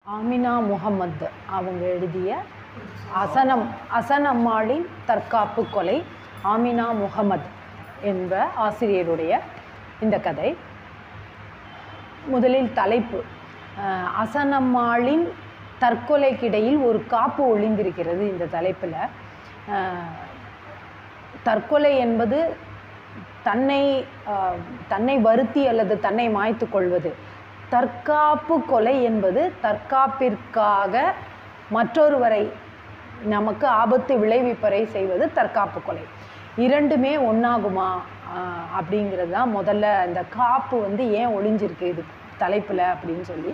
Amina Mohammed அவங்க எழுதிய அசனம் அசனம்மாளின் தற்காப்பு கொலை ஆமினா முகமது என்ப ஆசிரியருடைய இந்த கதை முதலில் தலைப்பு அஹ், அசனம்மாளின் தற்கொலைக்கிடையில் ஒரு காப்பு ஒளிந்திருக்கிறது இந்த தலைப்பில் தற்கொலை என்பது தன்னை அஹ், தன்னை வருத்தி அல்லது தன்னை மாய்த்து கொள்வது தற்காப்பு கொலை என்பது தற்காப்பிற்காக மற்றொருவரை நமக்கு ஆபத்து விளைவிப்பறை செய்வது தற்காப்பு கொலை இரண்டுமே ஒன்றாகுமா அப்படிங்கிறது தான் முதல்ல இந்த காப்பு வந்து ஏன் ஒளிஞ்சிருக்கு இது தலைப்பில் அப்படின்னு சொல்லி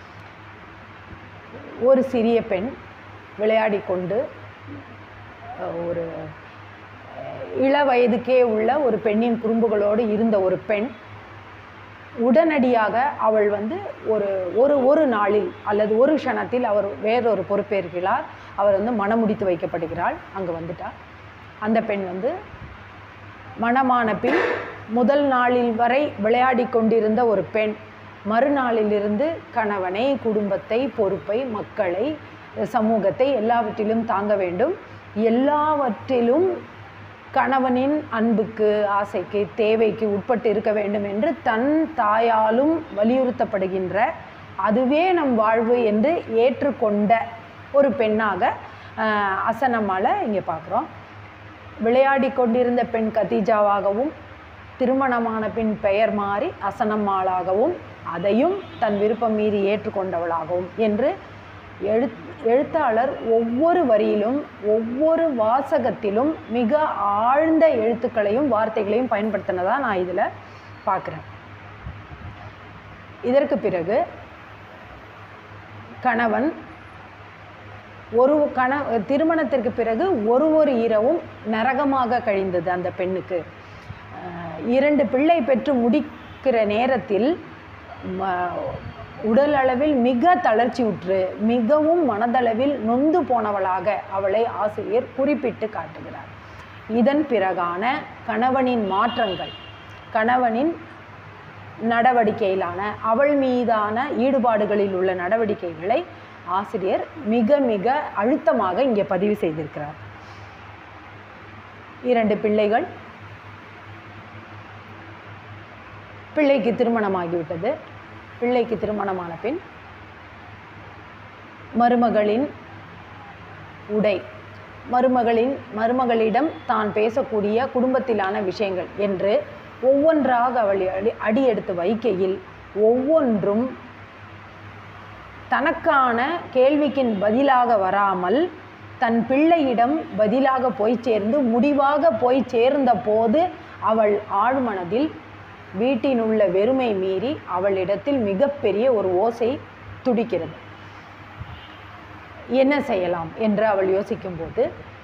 ஒரு சிறிய பெண் விளையாடி கொண்டு அஹ், ஒரு அஹ், இள வயதுக்கே உள்ள ஒரு பெண்ணின் குறும்புகளோடு இருந்த ஒரு பெண் உடனடியாக அவள் வந்து ஒரு ஒரு ஒரு நாளில் அல்லது ஒரு க்ஷணத்தில் அவர் வேறொரு பொறுப்பேற்கிறார் அவர் வந்து மணமுடித்து வைக்கப்படுகிறாள் அங்கே வந்துட்டார் அந்த பெண் வந்து மணமான பின் முதல் நாளில் வரை விளையாடி கொண்டிருந்த ஒரு பெண் மறுநாளிலிருந்து கணவனை குடும்பத்தை பொறுப்பை மக்களை சமூகத்தை எல்லாவற்றிலும் தாங்க வேண்டும் எல்லாவற்றிலும் கணவனின் அன்புக்கு ஆசைக்கு தேவைக்கு உட்பட்டு இருக்க வேண்டும் என்று தன் தாயாலும் வலியுறுத்தப்படுகின்ற அதுவே நம் வாழ்வு என்று ஏற்றுக்கொண்ட ஒரு பெண்ணாக ஆஹ், அசனம்மாளை இங்கே பார்க்குறோம் விளையாடி கொண்டிருந்த பெண் கதீஜாவாகவும் திருமணமான பின் பெயர் மாறி அசனம்மாளாகவும் அதையும் தன் விருப்பம் மீறி ஏற்றுக்கொண்டவளாகவும் என்று எழு எழுத்தாளர் ஒவ்வொரு வரியிலும் ஒவ்வொரு வாசகத்திலும் மிக ஆழ்ந்த எழுத்துக்களையும் வார்த்தைகளையும் பயன்படுத்தினதாக நான் இதில் பார்க்குறேன் இதற்கு பிறகு கணவன் ஒரு கண திருமணத்திற்கு பிறகு ஒரு ஒரு இரவும் நரகமாக கழிந்தது அந்த பெண்ணுக்கு அஹ், இரண்டு பிள்ளை பெற்று முடிக்கிற நேரத்தில் ம- உடல் அளவில் மிக தளர்ச்சி உற்று மிகவும் மனதளவில் நொந்து போனவளாக அவளை ஆசிரியர் குறிப்பிட்டு காட்டுகிறார் இதன் பிறகான கணவனின் மாற்றங்கள் கணவனின் நடவடிக்கையிலான அவள் மீதான ஈடுபாடுகளில் உள்ள நடவடிக்கைகளை ஆசிரியர் மிக மிக அழுத்தமாக இங்கே பதிவு செய்திருக்கிறார் இரண்டு பிள்ளைகள் பிள்ளைக்கு திருமணமாகிவிட்டது பிள்ளைக்கு திருமணமான பின் மருமகளின் உடை மருமகளின் மருமகளிடம் தான் பேசக்கூடிய குடும்பத்திலான விஷயங்கள் என்று ஒவ்வொன்றாக அவள் அடி அடி எடுத்து வைக்கையில் ஒவ்வொன்றும் தனக்கான கேள்விக்கின் பதிலாக வராமல் தன் பிள்ளையிடம் பதிலாக போய் சேர்ந்து முடிவாக போய் சேர்ந்த போது அவள் ஆழ்மனதில் வீட்டினுள்ள வெறுமை மீறி அவளிடத்தில் மிகப்பெரிய ஒரு ஓசை துடிக்கிறது என்ன செய்யலாம் என்று அவள் யோசிக்கும்போது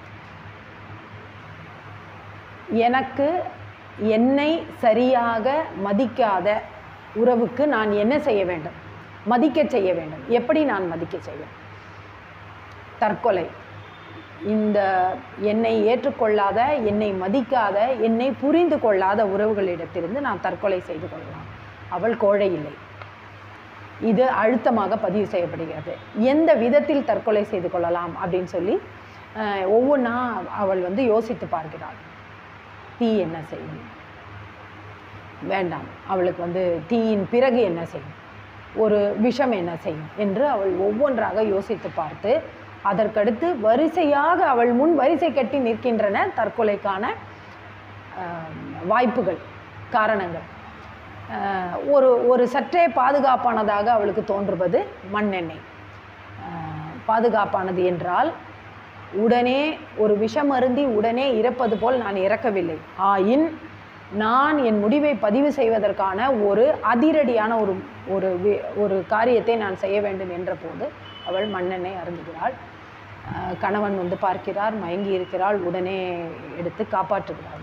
எனக்கு என்னை சரியாக மதிக்காத உறவுக்கு நான் என்ன செய்ய வேண்டும் மதிக்க செய்ய வேண்டும் எப்படி நான் மதிக்க செய்வேன் தற்கொலை இந்த என்னை ஏற்றுக்கொள்ளாத என்னை மதிக்காத என்னை புரிந்து கொள்ளாத உறவுகளிடத்திலிருந்து நான் தற்கொலை செய்து கொள்ளலாம் அவள் கோழை இல்லை இது அழுத்தமாக பதிவு செய்யப்படுகிறது எந்த விதத்தில் தற்கொலை செய்து கொள்ளலாம் அப்படின்னு சொல்லி அஹ், ஒவ்வொன்றா அவள் வந்து யோசித்து பார்க்கிறாள் தீ என்ன செய்யும் வேண்டாம் அவளுக்கு வந்து தீயின் பிறகு என்ன செய்யும் ஒரு விஷம் என்ன செய்யும் என்று அவள் ஒவ்வொன்றாக யோசித்து பார்த்து அதற்கடுத்து வரிசையாக அவள் முன் வரிசை கட்டி நிற்கின்றன தற்கொலைக்கான ஆஹ், வாய்ப்புகள் காரணங்கள் ஆஹ், ஒரு ஒரு சற்றே பாதுகாப்பானதாக அவளுக்கு தோன்றுவது மண்ணெண்ணெய் ஆஹ், பாதுகாப்பானது என்றால் உடனே ஒரு விஷம் அருந்தி உடனே இறப்பது போல் நான் இறக்கவில்லை ஆயின் நான் என் முடிவை பதிவு செய்வதற்கான ஒரு அதிரடியான ஒரு ஒரு வி- ஒரு காரியத்தை நான் செய்ய வேண்டும் என்ற போது அவள் மண்ணெண்ணெய் அருந்துகிறாள் ஆஹ் கணவன் வந்து பார்க்கிறார் மயங்கி இருக்கிறாள் உடனே எடுத்து காப்பாற்றுகிறாள்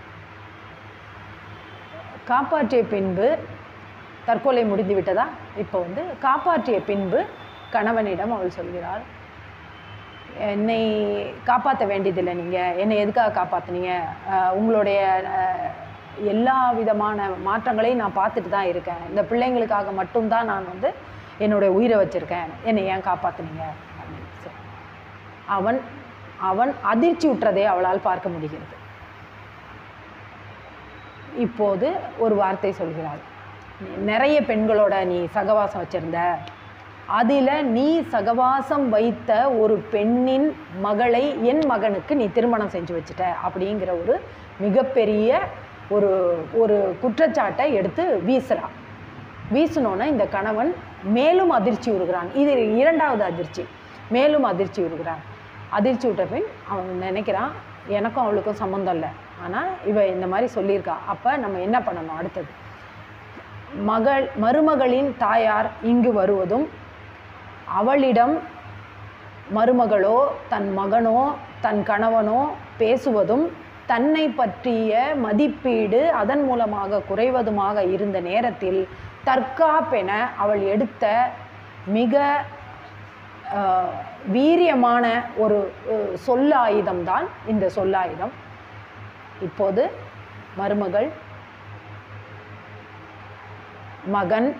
காப்பாற்றிய பின்பு தற்கொலை முடிந்து விட்டதா இப்போ வந்து காப்பாற்றிய பின்பு கணவனிடம் அவள் சொல்கிறாள் என்னை காப்பாற்ற வேண்டியதில்லை நீங்கள் என்னை எதுக்காக காப்பாற்றுனீங்க அஹ் உங்களுடைய அஹ், எல்லா விதமான மாற்றங்களையும் நான் பார்த்துட்டு தான் இருக்கேன் இந்த பிள்ளைங்களுக்காக மட்டும்தான் நான் வந்து என்னுடைய உயிரை வச்சுருக்கேன் என்னை ஏன் காப்பாற்றுனீங்க அப்படின்னு சொல்லி. அவன் அவன் அதிர்ச்சி உற்றதை அவளால் பார்க்க முடிகிறது இப்போது ஒரு வார்த்தை சொல்கிறாள் நிறைய பெண்களோட நீ சகவாசம் வச்சிருந்த அதில் நீ சகவாசம் வைத்த ஒரு பெண்ணின் மகளை என் மகனுக்கு நீ திருமணம் செஞ்சு வச்சுட்ட அப்படிங்கிற ஒரு மிகப்பெரிய ஒரு ஒரு குற்றச்சாட்டை எடுத்து வீசுறான் வீசினோன்னே இந்த கணவன் மேலும் அதிர்ச்சி உறுகிறான் இது இரண்டாவது அதிர்ச்சி மேலும் அதிர்ச்சி உறுகிறான் அதிர்ச்சி விட்ட பின் அவன் நினைக்கிறான் எனக்கும் அவளுக்கும் சம்மந்தம் இல்லை ஆனால் இவ இந்த மாதிரி சொல்லியிருக்கா அப்போ நம்ம என்ன பண்ணணும் அடுத்தது மகள் மருமகளின் தாயார் இங்கு வருவதும் அவளிடம் மருமகளோ தன் மகனோ தன் கணவனோ பேசுவதும் தன்னை பற்றிய மதிப்பீடு அதன் மூலமாக குறைவதுமாக இருந்த நேரத்தில் தற்காப்பென அவள் எடுத்த மிக அஹ், வீரியமான ஒரு அஹ், சொல்லாயுதம்தான் இந்த சொல்லாயுதம் இப்போது மருமகள் மகன்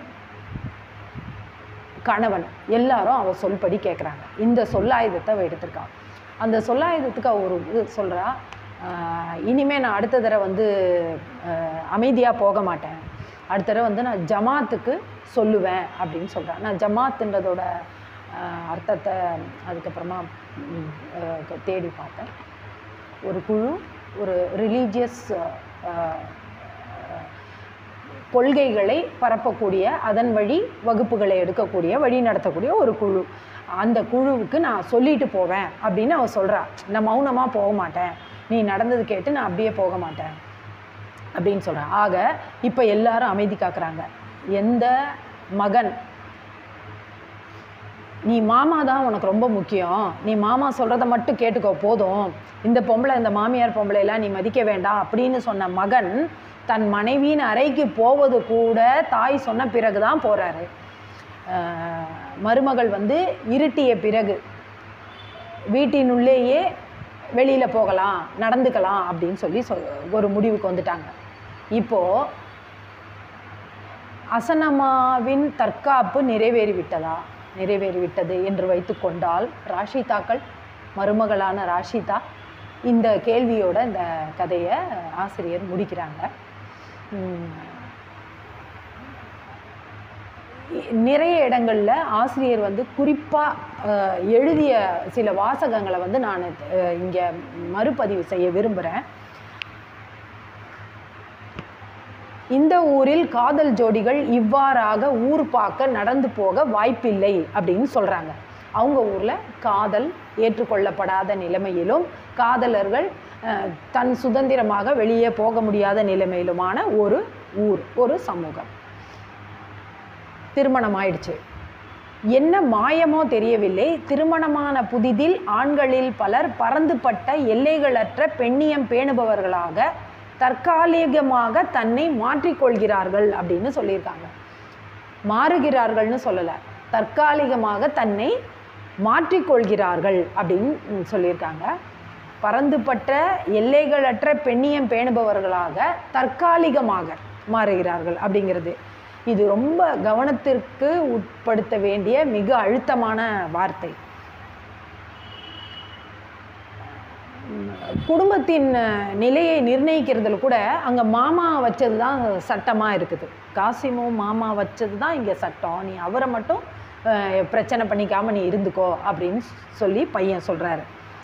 கணவன் எல்லாரும் அவ சொல்படி கேட்குறாங்க இந்த சொல்லாயுதத்தை அவ எடுத்திருக்கான் அந்த சொல்லாயுதத்துக்கு அவ ஒரு இது சொல்கிறா இனிமே நான் அடுத்த தடவை வந்து அமைதியாக போக மாட்டேன் அடுத்த தடவை வந்து நான் ஜமாத்துக்கு சொல்லுவேன் அப்படின்னு சொல்கிறா நான் ஜமாத்துன்றதோட ஆஹ், அர்த்தத்தை அதுக்கப்புறமா ம், ஆஹ், தேடி பார்த்தேன் ஒரு குழு ஒரு ரிலீஜியஸ் கொள்கைகளை பரப்பக்கூடிய அதன் வழி வகுப்புகளை எடுக்கக்கூடிய வழி நடத்தக்கூடிய ஒரு குழு அந்த குழுவுக்கு நான் சொல்லிட்டு போவேன் அப்படின்னு அவ சொல்கிறா நான் மௌனமாக போக மாட்டேன் நீ நடந்தது கேட்டு நான் அப்படியே போக மாட்டேன் அப்படின்னு சொல்கிறா ஆக இப்போ எல்லாரும் அமைதி காக்குறாங்க எந்த மகன் நீ மாமா தான் உனக்கு ரொம்ப முக்கியம் நீ மாமா சொல்கிறத மட்டும் கேட்டுக்கோ போதும் இந்த பொம்பளை இந்த மாமியார் பொம்பளையெல்லாம் நீ மதிக்க வேண்டாம் அப்படின்னு சொன்ன மகன் தன் மனைவியின் அறைக்கு போவது கூட தாய் சொன்ன பிறகு தான் போகிறாரு மருமகள் வந்து இருட்டிய பிறகு வீட்டினுள்ளேயே வெளியில் போகலாம் நடந்துக்கலாம் அப்படின்னு சொல்லி சொல் ஒரு முடிவுக்கு வந்துட்டாங்க இப்போது அசனமாவின் தற்காப்பு நிறைவேறிவிட்டதா நிறைவேறிவிட்டது என்று வைத்துக்கொண்டால் ராஷிதாக்கள் மருமகளான ராஷிதா இந்த கேள்வியோட இந்த கதையை ஆசிரியர் முடிக்கிறாங்க உம், இ- நிறைய இடங்களில் ஆசிரியர் வந்து குறிப்பாக எழுதிய சில வாசகங்களை வந்து நான் இங்கே மறுபதிவு செய்ய விரும்புகிறேன் இந்த ஊரில் காதல் ஜோடிகள் இவ்வாறாக ஊர் பார்க்க நடந்து போக வாய்ப்பில்லை அப்படின்னு சொல்கிறாங்க அவங்க ஊரில் காதல் ஏற்றுக்கொள்ளப்படாத நிலைமையிலும் காதலர்கள் அஹ், தன் சுதந்திரமாக வெளியே போக முடியாத நிலைமையிலுமான ஒரு ஊர் ஒரு சமூகம் திருமணம் ஆயிடுச்சு என்ன மாயமோ தெரியவில்லை திருமணமான புதிதில் ஆண்களில் பலர் பறந்துபட்ட எல்லைகளற்ற பெண்ணியம் பேணுபவர்களாக தற்காலிகமாக தன்னை மாற்றிக்கொள்கிறார்கள் அப்படின்னு சொல்லியிருக்காங்க மாறுகிறார்கள்னு சொல்லலை தற்காலிகமாக தன்னை மாற்றிக்கொள்கிறார்கள் அப்படின்னு ம், சொல்லியிருக்காங்க பறந்துபட்ட எல்லைகளற்ற பெண்ணியம் பேணுபவர்களாக தற்காலிகமாக மாறுகிறார்கள் அப்படிங்கிறது இது ரொம்ப கவனத்திற்கு உட்படுத்த வேண்டிய மிக அழுத்தமான வார்த்தை குடும்பத்தின் அஹ், நிலையை நிர்ணயிக்கிறதுல கூட அங்கே மாமா வச்சது தான் சட்டமாக இருக்குது காசிமும் மாமா வச்சது தான் இங்கே சட்டம் நீ அவரை மட்டும் அஹ், பிரச்சனை பண்ணிக்காம நீ இருந்துக்கோ அப்படின்னு சொல்லி பையன் சொல்கிறாரு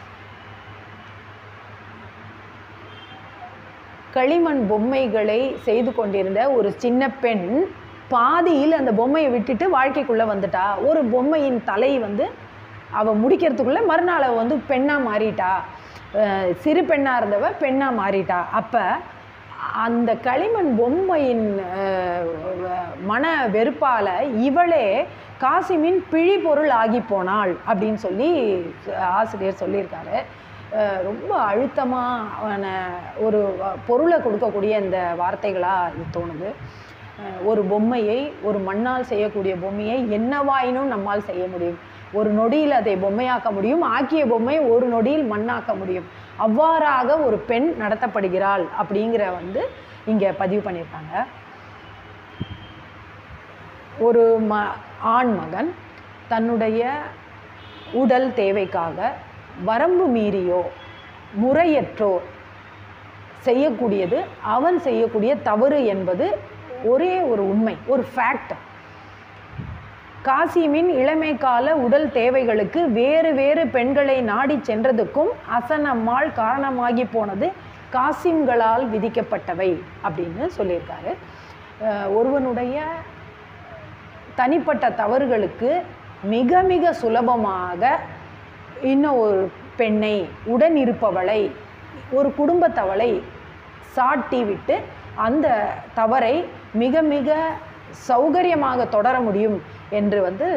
களிமண் பொம்மைகளை செய்து கொண்டிருந்த ஒரு சின்ன பெண் பாதியில் அந்த பொம்மையை விட்டுட்டு வாழ்க்கைக்குள்ளே வந்துட்டா ஒரு பொம்மையின் தலை வந்து அவள் முடிக்கிறதுக்குள்ளே மறுநாள் அவ வந்து பெண்ணாக மாறிட்டா அஹ் சிறு பெண்ணாக இருந்தவ பெண்ணாக மாறிட்டா அப்போ அந்த களிமண் பொம்மையின் அஹ், வ- மன வெறுப்பால் இவளே காசிமின் பிழிபொருள் ஆகி போனாள் அப்படின்னு சொல்லி ஆசிரியர் சொல்லியிருக்காரு அஹ் ரொம்ப அழுத்தமான ஒரு வ- பொருளை கொடுக்கக்கூடிய இந்த வார்த்தைகளாக இது தோணுது அஹ் ஒரு பொம்மையை ஒரு மண்ணால் செய்யக்கூடிய பொம்மையை என்னவாயினும் நம்மால் செய்ய முடியும் ஒரு நொடியில் அதை பொம்மையாக்க முடியும் ஆக்கிய பொம்மை ஒரு நொடியில் மண்ணாக்க முடியும் அவ்வாறாக ஒரு பெண் நடத்தப்படுகிறாள் அப்படிங்கிற வந்து இங்கே பதிவு பண்ணியிருக்காங்க ஒரு ம ஆண் மகன் தன்னுடைய உடல் தேவைக்காக வரம்பு மீறியோ முறையற்றோ செய்யக்கூடியது அவன் செய்யக்கூடிய தவறு என்பது ஒரே ஒரு உண்மை ஒரு ஃபேக்ட் காசிமின் இளமை கால உடல் தேவைகளுக்கு வேறு வேறு பெண்களை நாடி சென்றதுக்கும் அசனம்மாள் காரணமாகி போனது காசிம்களால் விதிக்கப்பட்டவை அப்படின்னு சொல்லியிருக்காரு அஹ் ஒருவனுடைய தனிப்பட்ட தவறுகளுக்கு மிக மிக சுலபமாக இன்னும் ஒரு பெண்ணை உடன் இருப்பவளை ஒரு குடும்பத்தவளை சாட்டி விட்டு அந்த தவறை மிக மிக சௌகரியமாக தொடர முடியும் என்று வந்து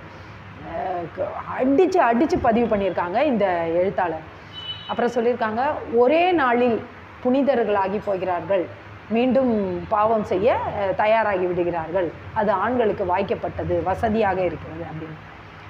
அடித்து அடித்து பதிவு பண்ணியிருக்காங்க இந்த எழுத்தாளர் அப்புறம் சொல்லியிருக்காங்க ஒரே நாளில் புனிதர்களாகி போகிறார்கள் மீண்டும் பாவம் செய்ய அஹ், தயாராகி விடுகிறார்கள் அது ஆண்களுக்கு வாய்க்கப்பட்டது வசதியாக இருக்கிறது அப்படின்னு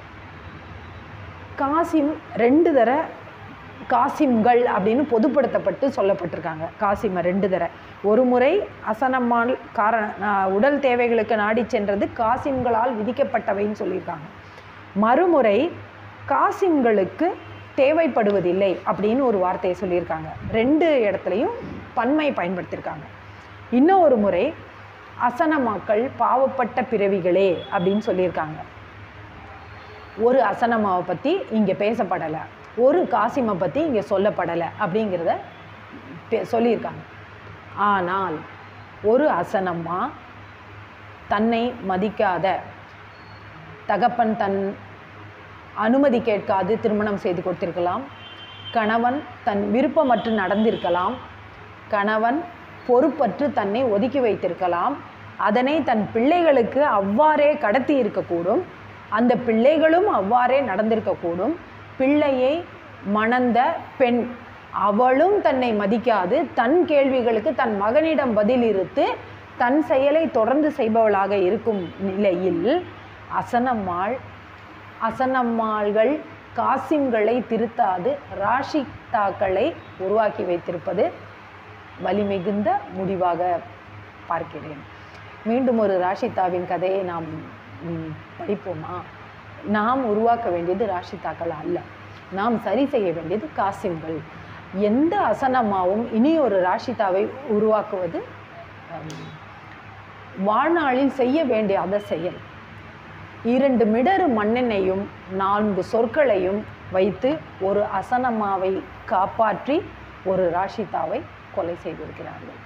காசிம் ரெண்டு தர காசிம்கள் அப்படின்னு பொதுப்படுத்தப்பட்டு சொல்லப்பட்டிருக்காங்க காசிமை ரெண்டு தர ஒரு முறை அசனம்மாள் காரண நா- உடல் தேவைகளுக்கு நாடி சென்றது காசிம்களால் விதிக்கப்பட்டவைன்னு சொல்லியிருக்காங்க மறுமுறை காசிம்களுக்கு தேவைப்படுவதில்லை அப்படின்னு ஒரு வார்த்தையை சொல்லியிருக்காங்க ரெண்டு இடத்துலையும் பன்மை பயன்படுத்தியிருக்காங்க இன்னும் ஒரு முறை அசனமாக்கள் பாவப்பட்ட பிறவிகளே அப்படின்னு சொல்லியிருக்காங்க ஒரு அசனமாவை பற்றி இங்கே பேசப்படலை ஒரு காசிமை பற்றி இங்கே சொல்லப்படலை அப்படிங்கிறத பே சொல்லியிருக்காங்க ஆனால் ஒரு அசனம்மா தன்னை மதிக்காத தகப்பன் தன் அனுமதி கேட்காது திருமணம் செய்து கொடுத்திருக்கலாம் கணவன் தன் விருப்பமற்று நடந்திருக்கலாம் கணவன் பொறுப்பற்று தன்னை ஒதுக்கி வைத்திருக்கலாம் அதனை தன் பிள்ளைகளுக்கு அவ்வாறே கடத்தி இருக்கக்கூடும் அந்த பிள்ளைகளும் அவ்வாறே நடந்திருக்கக்கூடும் பிள்ளையை மணந்த பெண் அவளும் தன்னை மதிக்காது தன் கேள்விகளுக்கு தன் மகனிடம் பதில் இருத்து தன் செயலை தொடர்ந்து செய்பவளாக இருக்கும் நிலையில் அசனம்மாள் அசனம்மாள்கள் காசிம்களை திருத்தாது ராஷிதாக்களை உருவாக்கி வைத்திருப்பது வலிமிகுந்த முடிவாக பார்க்கிறேன் மீண்டும் ஒரு ராஷிதாவின் கதையை நாம் ம், படிப்போமா நாம் உருவாக்க வேண்டியது ராஷிதாக்கள் அல்ல நாம் சரி செய்ய வேண்டியது காசிம்கள் எந்த அசனமாவும் இனி ஒரு ராஷிதாவை உருவாக்குவது ம், வாழ்நாளில் செய்ய வேண்டிய செயல் இரண்டு மிடறு மண்ணெண்ணையும் நான்கு சொற்களையும் வைத்து ஒரு அசனமாவை காப்பாற்றி ஒரு ராஷிதாவை கொலை செய்திருக்கிறார்கள்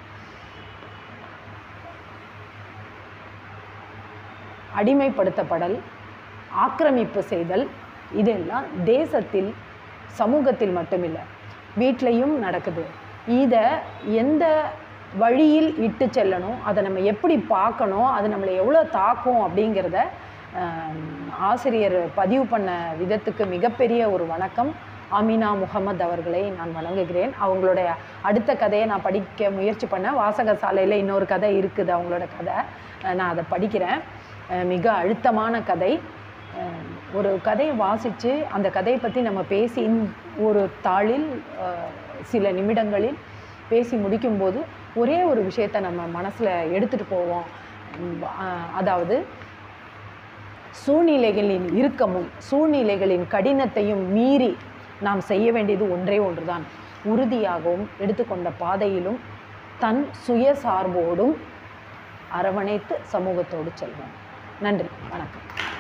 அடிமைப்படுத்தப்படல் ஆக்கிரமிப்பு செய்தல் இதெல்லாம் தேசத்தில் சமூகத்தில் மட்டுமில்லை வீட்லேயும் நடக்குது இதை எந்த வழியில் இட்டு செல்லணும் அதை நம்ம எப்படி பார்க்கணும் அது நம்மளை எவ்வளோ தாக்கும் அப்படிங்கிறத ஆம், ஆசிரியர் பதிவு பண்ண விதத்துக்கு மிகப்பெரிய ஒரு வணக்கம் அமினா முகமது அவர்களை நான் வணங்குகிறேன் அவங்களுடைய அடுத்த கதையை நான் படிக்க முயற்சி பண்ணேன் வாசக சாலையில் இன்னொரு கதை இருக்குது அவங்களோட கதை அஹ் நான் அதை படிக்கிறேன் அஹ் மிக அழுத்தமான கதை அஹ் ஒரு கதையை வாசித்து அந்த கதையை பற்றி நம்ம பேசி இந்த ஒரு தாளில் அஹ் சில நிமிடங்களில் பேசி முடிக்கும்போது ஒரே ஒரு விஷயத்தை நம்ம மனசில் எடுத்துகிட்டு போவோம் உம் அஹ் அதாவது சூழ்நிலைகளின் இறுக்கமும் சூழ்நிலைகளின் கடினத்தையும் மீறி நாம் செய்ய வேண்டியது ஒன்றே ஒன்றுதான் உறுதியாகவும் எடுத்துக்கொண்ட பாதையிலும் தன் சுயசார்போடும் அரவணைத்து சமூகத்தோடு செல்வோம் நன்றி வணக்கம்